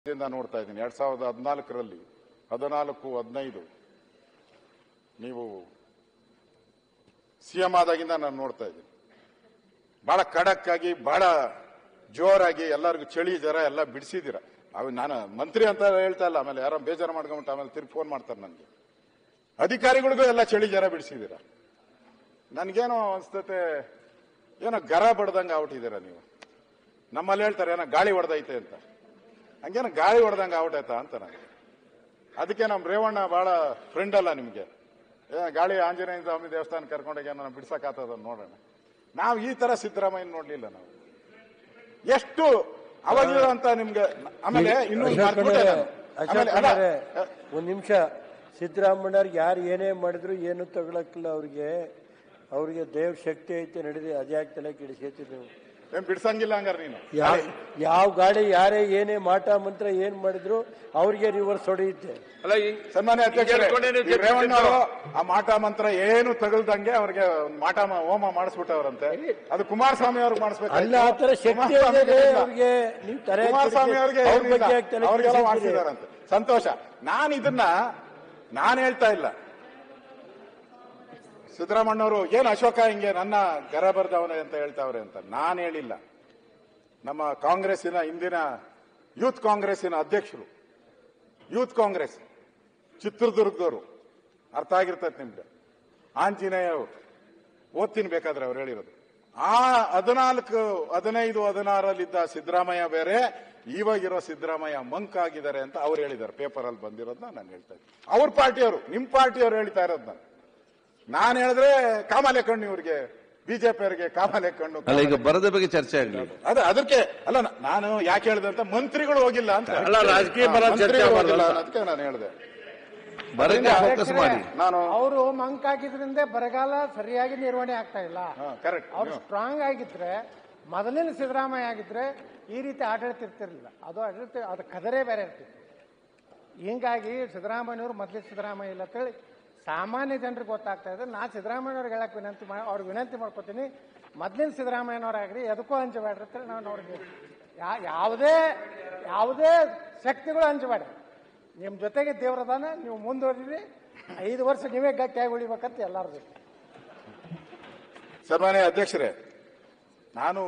ಇಂದ ನೋಡ್ತಾ ಇದ್ದೀನಿ ಎರಡ್ ಸಾವಿರದ ಹದಿನಾಲ್ಕರಲ್ಲಿ ಹದಿನಾಲ್ಕು ಹದಿನೈದು ನೀವು ಸಿಎಂ ಆದಾಗಿಂದ ನಾನು ನೋಡ್ತಾ ಇದ್ದೀನಿ ಬಹಳ ಖಡಕ್ ಆಗಿ ಬಹಳ ಜೋರಾಗಿ ಎಲ್ಲರಿಗೂ ಚಳಿ ಜ್ವರ ಎಲ್ಲ ಬಿಡಿಸಿದ್ದೀರ ಅವ್ ನಾನು ಮಂತ್ರಿ ಅಂತ ಹೇಳ್ತಾ ಇಲ್ಲ ಆಮೇಲೆ ಯಾರೋ ಬೇಜಾರು ಮಾಡ್ಕೊಂಬಿಟ್ಟು ಆಮೇಲೆ ತಿರ್ಗಿ ಫೋನ್ ಮಾಡ್ತಾರೆ ನನಗೆ ಅಧಿಕಾರಿಗಳಿಗೂ ಎಲ್ಲ ಚಳಿ ಜ್ವರ ಬಿಡಿಸಿದ್ದೀರ ನನಗೇನೋ ಅನ್ಸ್ತತೆ ಏನೋ ಗರ ಬಡ್ದಂಗೆ ಆಗ್ಬಿಟ್ಟಿದ್ದೀರ ನೀವು ನಮ್ಮಲ್ಲಿ ಹೇಳ್ತಾರೆ ಏನೋ ಗಾಳಿ ಹೊಡೆದೈತೆ ಅಂತ ಹಂಗೇನೋ ಗಾಳಿ ಹೊಡೆದಂಗೆ ಆಗ್ಬಿಟ್ಟೈತಾ ಅಂತ ನನಗೆ ಅದಕ್ಕೆ ನಮ್ಮ ರೇವಣ್ಣ ಬಹಳ ಫ್ರೆಂಡ್ ಅಲ್ಲ ನಿಮಗೆ ಏ ಗಾಳಿ ಆಂಜನೇಯ ಸ್ವಾಮಿ ದೇವಸ್ಥಾನ ಕರ್ಕೊಂಡೋಗಿ ಏನೋ ಬಿಡ್ಸಕ್ಕಾಗ್ತದ ನೋಡೋಣ ನಾವು ಈ ತರ ಸಿದ್ದರಾಮಯ್ಯ ನೋಡ್ಲಿಲ್ಲ ನಾವು ಎಷ್ಟು ಅವಾಗಿರುವಂತ ನಿಮ್ಗೆ ಆಮೇಲೆ ಇನ್ನೂ ಅಶೋಕ್ ಮರ್ತ್ಬಿಟ್ಟೆ ಅಣ್ಣಾವ್ರೆ, ನಾನು. ಅಶೋಕ್ ಆಮೇಲೆ ಅಲ್ಲ, ಅಣ್ಣಾವ್ರೆ, ಒಂದ್ ನಿಮಿಷ ಸಿದ್ದರಾಮಣ್ಣವ್ರಿಗೆ ಯಾರು ಏನೇ ಮಾಡಿದ್ರು ಏನು ತಗೊಳಕ್ಕಿಲ್ಲ ಅವ್ರಿಗೆ ಅವ್ರಿಗೆ ದೇವ್ ಶಕ್ತಿ ಐತೆ ನಡೆದಿ ಅದ್ಯಾಕೆ ತಲೆ ಕೆಡಿಸೈತಿ ನೀವು ಏನ್ ಬಿಡ್ಸಂಗಿಲ್ಲ ಹಂಗಾರೆ ನೀನು ಯಾವ ಯಾವ ಗಾಡಿ ಯಾರೇ ಏನೇ ಮಾಟ ಮಂತ್ರ ಏನ್ ಮಾಡಿದ್ರು ಅವ್ರಿಗೆ ರಿವರ್ಸ್ ಹೊಡೆಯುತ್ತೆ ಅಲ್ಲ ಈ ಸನ್ಮಾನ್ಯ ಅಧ್ಯಕ್ಷರೇ ಹೇಳ್ಕೊಂಡೇ ನೀವು ಈ ರೇವಣ್ಣ ಅವರು ಗೆದ್ದಿದ್ದು. ಆ ಮಾಟ ಮಂತ್ರ ಏನು ತಗಲ್ದಂಗೆ ಅವ್ರಿಗೆ ಒಂದ್ ಮಾಟ ಮ- ಹೋಮ ಮಾಡಿಸ್ಬಿಟ್ಟವ್ರಂತೆ ಅದು ಕುಮಾರಸ್ವಾಮಿ ಅವ್ರಿಗೆ ಮಾಡಿಸ್ಬೇಕು ಅಲ್ಲ ಆ ತರ ಶಕ್ತಿ ಇದೆ ಅವ್ರಿಗೆ ನೀವು ತಲೆ ಕುಮಾರಸ್ವಾಮಿ ಅವ್ರಿಗೆ ಅವ್ರ ಏನಿಲ್ಲ. ಬಗ್ಗೆ ಯಾಕೆ ತಲೆ ಅವ್ರಿಗೆಲ್ಲ ಕೆಡಿಸ್ಕೊತೀರಿ? ಮಾಡಿಸಿದಾರಂತೆ ಸಂತೋಷ ನಾನು ಇದನ್ನ ನಾನು ಹೇಳ್ತಾ ಇಲ್ಲ ಸಿದ್ದರಾಮಣ್ಣವರು ಏನು ಅಶೋಕ ಹಿಂಗೆ ನನ್ನ ಗರ ಬರ್ದವನೆ ಅಂತ ಹೇಳ್ತಾವ್ರೆ ಅಂತ ನಾನು ಹೇಳಿಲ್ಲ ನಮ್ಮ ಕಾಂಗ್ರೆಸ್ಸಿನ ಇಂದಿನ ಯೂತ್ ಕಾಂಗ್ರೆಸ್ಸಿನ ಅಧ್ಯಕ್ಷರು ಯೂತ್ ಕಾಂಗ್ರೆಸ್ ಚಿತ್ರದುರ್ಗದವರು ಅರ್ಥ ಆಗಿರ್ತೈತೆ ನಿಮ್ಗೆ ಆಂಜನೇಯ ಅವರು ಓದ್ತೀನಿ ಬೇಕಾದ್ರೆ ಅವ್ರು ಹೇಳಿರೋದು ಆ ಹದಿನಾಲ್ಕು ಹದಿನೈದು ಹದಿನಾರಲ್ಲಿದ್ದ ಸಿದ್ದರಾಮಯ್ಯ ಬೇರೆ ಇವಾಗಿರೋ ಸಿದ್ದರಾಮಯ್ಯ ಮಂಕ್ ಆಗಿದ್ದಾರೆ ಅಂತ ಅವ್ರು ಹೇಳಿದ್ದಾರೆ ಪೇಪರ್ ಅಲ್ಲಿ ಬಂದಿರೋದನ್ನ ನಾನು ಹೇಳ್ತಾ ಇದ್ದೀನಿ ಅವ್ರ ಪಾರ್ಟಿಯವರು ನಿಮ್ ಪಾರ್ಟಿಯವರು ಹೇಳ್ತಾ ಇರೋದು ನಾನು ನಾನು ಹೇಳಿದ್ರೆ ಕಾಮಾಲೆ ಕಣ್ಣು ಇವ್ರಿಗೆ ಬಿಜೆಪಿ ಅವರಿಗೆ ಕಾಮಾಲೆ ಕಣ್ಣು ಅಲ್ಲ ಈಗ ಬರದ ಬಗ್ಗೆ ಚರ್ಚೆ ಆಗಲಿ ಅದ ಅದಕ್ಕೆ ಅಲ್ಲ ನ- ನಾನು ಯಾಕೆ ಹೇಳಿದೆ ಅಂತ ಮಂತ್ರಿಗಳು ಹೋಗಿಲ್ಲ ಅಂತ ಅಲ್ಲ, ರಾಜಕೀಯ ಹಾ, ಬರ ಚರ್ಚೆ ಮಂತ್ರಿಗಳು ಹೋಗಿಲ್ಲ ಮಾಡೋದು. ಅದಕ್ಕೆ ನಾನು ಹೇಳಿದೆ ಬರಕ್ಕೆ ಫೋಕಸ್ ಮಾಡಿ ನಾನು ಅವರು ಮಂಕ್ ಆಗಿದ್ರಿಂದ ಬರಗಾಲ ಸರಿಯಾಗಿ ನಿರ್ವಹಣೆ ಆಗ್ತಾ ಇಲ್ಲ ಕರೆಕ್ಟ್ ಅವ್ರು ಸ್ಟ್ರಾಂಗ್ ಆಗಿದ್ರೆ ಮೊದಲಿನ ಸಿದ್ದರಾಮಯ್ಯ ಆಗಿದ್ರೆ ಈ ರೀತಿ ಆಡಳಿತ ಇರ್ತಿರ್ಲಿಲ್ಲ ಅದು ಆಡಳಿತ ಅದು ಕದರೇ ಬೇರೆ ಇರ್ತಿತ್ತು ಹಿಂಗಾಗಿ ಸಿದ್ದರಾಮಯ್ಯವ್ರು ಮೊದಲೇ ಸಿದ್ದರಾಮಯ್ಯ ಇಲ್ಲ ಅಂತೇಳಿ ಸಾಮಾನ್ಯ ಜನರಿಗೆ ಗೊತ್ತಾಗ್ತಾ ಇದೆ ನಾ ಸಿದ್ದರಾಮಯ್ಯವ್ರಿಗೆ ಹೇಳಕ್ ವಿನಂತಿ ಮಾಡಿ ಅವ್ರಿಗೆ ವಿನಂತಿ ಮಾಡ್ಕೊತೀನಿ ಮೊದಲಿನ ಸಿದ್ದರಾಮಯ್ಯನವರಾಗ್ರಿ ಎದಕ್ಕೂ ಹಂಚಬೇಡ್ರಿ ಅಂತೇಳಿ ನಾವು ನೋಡಿದ್ವಿ ಯಾ ಯಾವುದೇ ಯಾವುದೇ ಶಕ್ತಿಗಳು ಹಂಚಬೇಡ್ರಿ ನಿಮ್ಮ ಜೊತೆಗೆ ದೇವ್ರದಾನ ನೀವು ಮುಂದುವರಿರಿ ಐದು ವರ್ಷ ನೀವೇ ಗಟ್ಟಿಯಾಗಿ ಉಳಿಬೇಕಂತ ಎಲ್ಲಾರ್ದು ಸನ್ಮಾನ್ಯ ಅಧ್ಯಕ್ಷರೇ ನಾನು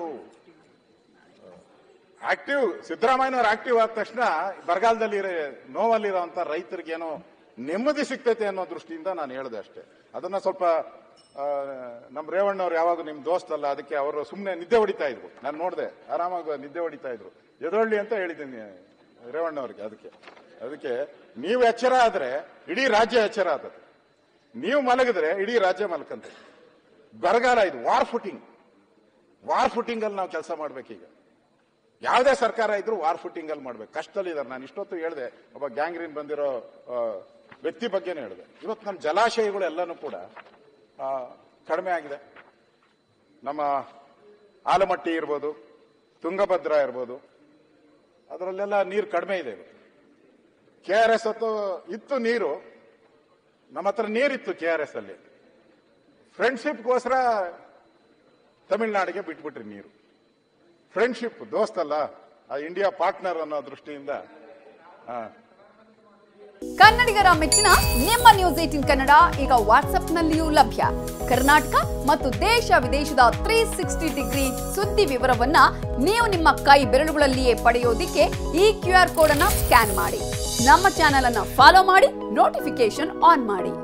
ಆಕ್ಟಿವ್ ಸಿದ್ದರಾಮಯ್ಯನವ್ರು ಆಕ್ಟಿವ್ ಆದ ತಕ್ಷಣ ಬರಗಾಲದಲ್ಲಿ ನೋವಲ್ಲಿರೋಂಥ ರೈತರಿಗೇನೋ ನೆಮ್ಮದಿ ಸಿಗ್ತೈತೆ ಅನ್ನೋ ದೃಷ್ಟಿಯಿಂದ ನಾನು ಹೇಳಿದೆ ಅಷ್ಟೇ ಅದನ್ನ ಸ್ವಲ್ಪ ಆ, ನಮ್ಮ ರೇವಣ್ಣವ್ರು ಯಾವಾಗ ನಿಮ್ ದೋಸ್ತಲ್ಲ ಅದಕ್ಕೆ ಅವರು ಸುಮ್ಮನೆ ನಿದ್ದೆ ಹೊಡಿತಾ ಇದ್ರು ನಾನು ನೋಡಿದೆ ಆರಾಮಾಗಿ ನಿದ್ದೆ ಹೊಡಿತಾ ಇದ್ರು ಎದೊಳ್ಳಿ ಅಂತ ಹೇಳಿದ್ದೀನಿ ರೇವಣ್ಣವ್ರಿಗೆ ಅದಕ್ಕೆ ಅದಕ್ಕೆ ನೀವು ಎಚ್ಚರ ಆದ್ರೆ ಇಡೀ ರಾಜ್ಯ ಎಚ್ಚರ ಆದದ್ದು ನೀವು ಮಲಗಿದ್ರೆ ಇಡೀ ರಾಜ್ಯ ಮಲ್ಕಂತೆ ಬರಗಾಲ ಇದು ವಾರ್ ಫುಟಿಂಗ್ ವಾರ್ ಫುಟಿಂಗ್ ಅಲ್ಲಿ ನಾವು ಕೆಲಸ ಮಾಡ್ಬೇಕೀಗ ಯಾವುದೇ ಸರ್ಕಾರ ಇದ್ರೂ ವಾರ್ ಫುಟಿಂಗ್ ಅಲ್ಲಿ ಮಾಡ್ಬೇಕು ಕಷ್ಟದಲ್ಲಿದ್ದಾರೆ ನಾನು ಇಷ್ಟೊತ್ತು ಹೇಳಿದೆ ಒಬ್ಬ ಗ್ಯಾಂಗ್ರೀನ್ ಬಂದಿರೋ ಆ, ವ್ಯಕ್ತಿ ಬಗ್ಗೆನೇ ಹೇಳಿದೆ ಇವತ್ತು ನಮ್ಮ ಜಲಾಶಯಗಳು ಎಲ್ಲನೂ ಕೂಡ ಆ, ಕಡಿಮೆ ಆಗಿದೆ ನಮ್ಮ ಆಲಮಟ್ಟಿ ಇರ್ಬೋದು ತುಂಗಭದ್ರಾ ಇರ್ಬೋದು ಅದರಲ್ಲೆಲ್ಲ ನೀರು ಕಡಿಮೆ ಇದೆ ಇವತ್ತು ಕೆ ಆರ್ ಎಸ್ ಹೊತ್ತು ಇತ್ತು ನೀರು ನಮ್ಮ ಹತ್ರ ನೀರಿತ್ತು ಕೆ ಆರ್ ಎಸ್ ಅಲ್ಲಿ ಫ್ರೆಂಡ್ಶಿಪ್ಗೋಸ್ಕರ ತಮಿಳ್ನಾಡಿಗೆ ಬಿಟ್ಬಿಟ್ರಿ ನೀರು ಫ್ರೆಂಡ್ಶಿಪ್ ದೋಸ್ತಲ್ಲ ಆ ಇಂಡಿಯಾ ಪಾರ್ಟ್ನರ್ ಅನ್ನೋ ದೃಷ್ಟಿಯಿಂದ ಆ, ಕನ್ನಡಿಗರ ಮೆಚ್ಚಿನ ನಿಮ್ಮ ನ್ಯೂಸ್ ಏಟಿನ್ ಕನ್ನಡ ಈಗ ವಾಟ್ಸ್ಆಪ್ನಲ್ಲಿಯೂ ಲಭ್ಯ ಕರ್ನಾಟಕ ಮತ್ತು ದೇಶ ವಿದೇಶದ ತ್ರೀ ಸಿಕ್ಸ್ಟಿ ಡಿಗ್ರಿ ಸುದ್ದಿ ವಿವರವನ್ನ ನೀವು ನಿಮ್ಮ ಕೈ ಬೆರಳುಗಳಲ್ಲಿಯೇ ಪಡೆಯೋದಿಕ್ಕೆ ಈ ಕ್ಯೂ ಆರ್ ಕೋಡ್ ಅನ್ನ ಸ್ಕ್ಯಾನ್ ಮಾಡಿ ನಮ್ಮ ಚಾನೆಲ್ ಅನ್ನ ಫಾಲೋ ಮಾಡಿ ನೋಟಿಫಿಕೇಶನ್ ಆನ್ ಮಾಡಿ